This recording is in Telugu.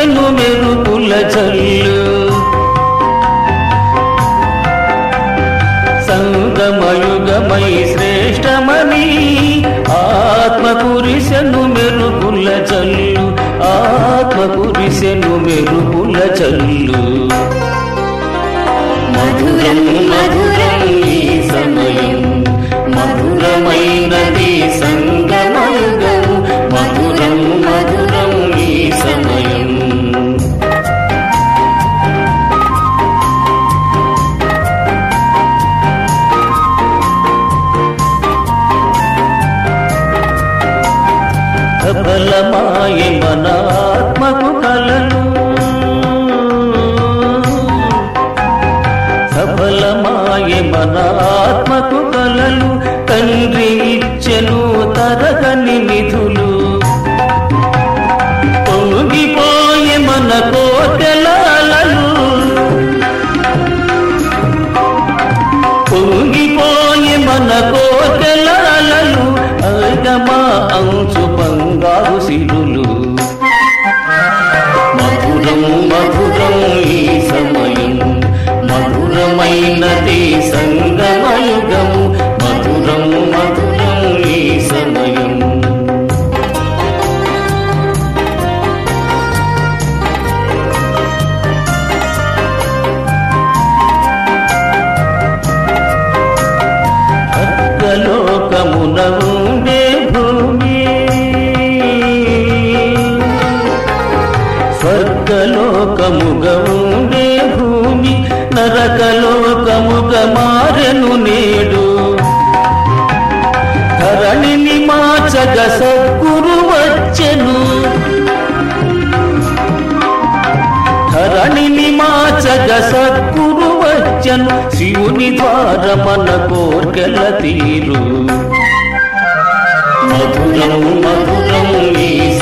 కురిసెను మెరుపుల జల్లు సంగమయుగమై శ్రేష్టమని ఆత్మ కురిసెను మెరుపుల చల్లు ఆత్మ కురిసెను మెరుపుల చల్లు మధురం మధురం ఈ సమయం మధురమైనది సంగమయుగం మధురం మధురం ఈ సమయం సఫలమాయ మన ఆత్మకు కలలు సఫలమాయ మన ఆత్మకు కలలు తండ్రి ఇచ్చెను తరగని నిధులు పొంగిపోయే మన కోటెలాలలు పొంగిపోయే మన కోటెలాలలు అగమా అంచు బంగారు సిరులు మధురం మధురం ఈ సమయం మధురమైనది సంగమయుగము మధురం మధురం ఈ సమయం స్వర్గలోకమున ఉండే భూమి స్వర్గలోకముగ ఉండే భూమి నరకలోకముగ మారెను నేడు ధరణిని మాచగ సద్గురు వచ్చెను ధరణిని మాచగ సద్గురు వచ్చను శివుని ద్వార మన కోర్కెల తీరు మధురం మధురం ఈ